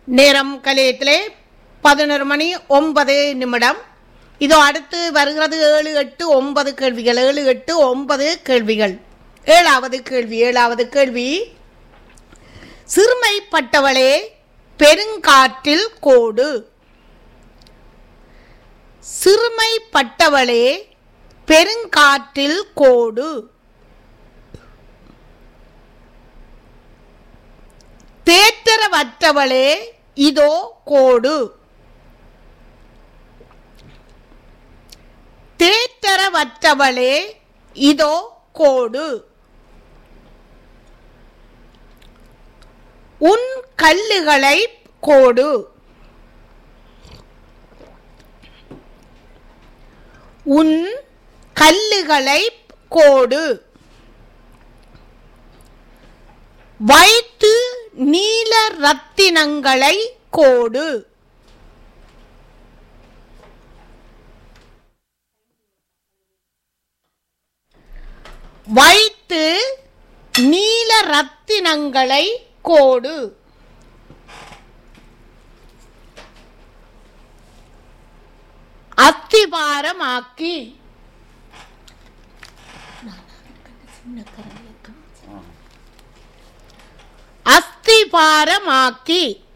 நேரம் கலையத்திலே பதினொரு மணி ஒன்பது நிமிடம் இதோ அடுத்து வருகிறது ஏழு எட்டு ஒன்பது கேள்விகள் ஏழு எட்டு ஒன்பது கேள்விகள் ஏழாவது கேள்வி ஏழாவது கேள்வி சிறுமைப்பட்டவளே பெருங்காற்றில் கோடு சிறுமைப்பட்டவளே பெருங்காற்றில் கோடு தேற்றரவற்றவளே இதோ கோடு தேற்றரவற்றவளே இதோ கோடு உன் கல்லுகளை கோடு உன் கல்லுகளை கோடு வைத்து நீல ரத்தினங்களை கோடு வைத்து நீல ரத்தினங்களை கோடு அத்திவாரமாக்கி அஸ்திபாரமாக்கி